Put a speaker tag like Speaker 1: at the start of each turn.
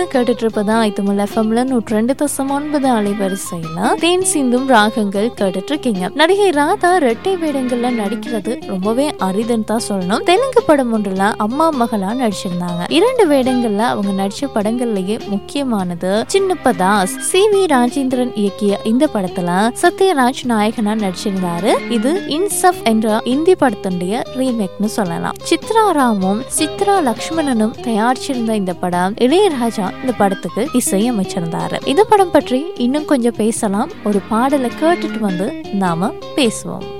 Speaker 1: கேட்டுட்டு இருப்பதா ஐத்தமிழ் எஃப்எம்ல நூற்றி ரெண்டு தசம் ஒன்பது அலைவரிசையில தேன் சிந்தும் ராகங்கள் கேட்டுட்டு இருக்கீங்க நடிகை ராதா ரெட்டை வேடங்கள்ல நடிக்கிறது ரொம்பவே அரிதுன்னு தான் சொல்லணும் தெலுங்கு படம் ஒன்றுல அம்மா மகளா நடிச்சிருந்தாங்க இரண்டு வேடங்கள்ல அவங்க நடிச்ச படங்கள்லயே முக்கியமானது சின்னப்பதாஸ் சி வி ராஜேந்திரன் இயக்கிய இந்த படத்துல சத்யராஜ் நாயகனா நடிச்சிருந்தாரு இது இன்சப் என்ற இந்தி படத்துடைய ரீமேக்னு சொல்லலாம் சித்ரா ராமும் சித்ரா லக்ஷ்மணனும் தயாரிச்சிருந்த இந்த படம் இளையராஜா இந்த படத்துக்கு இசையமைச்சிருந்தாரு இந்த படம் பற்றி இன்னும் கொஞ்சம் பேசலாம் ஒரு பாடலை கேட்டுட்டு வந்து நாம பேசுவோம்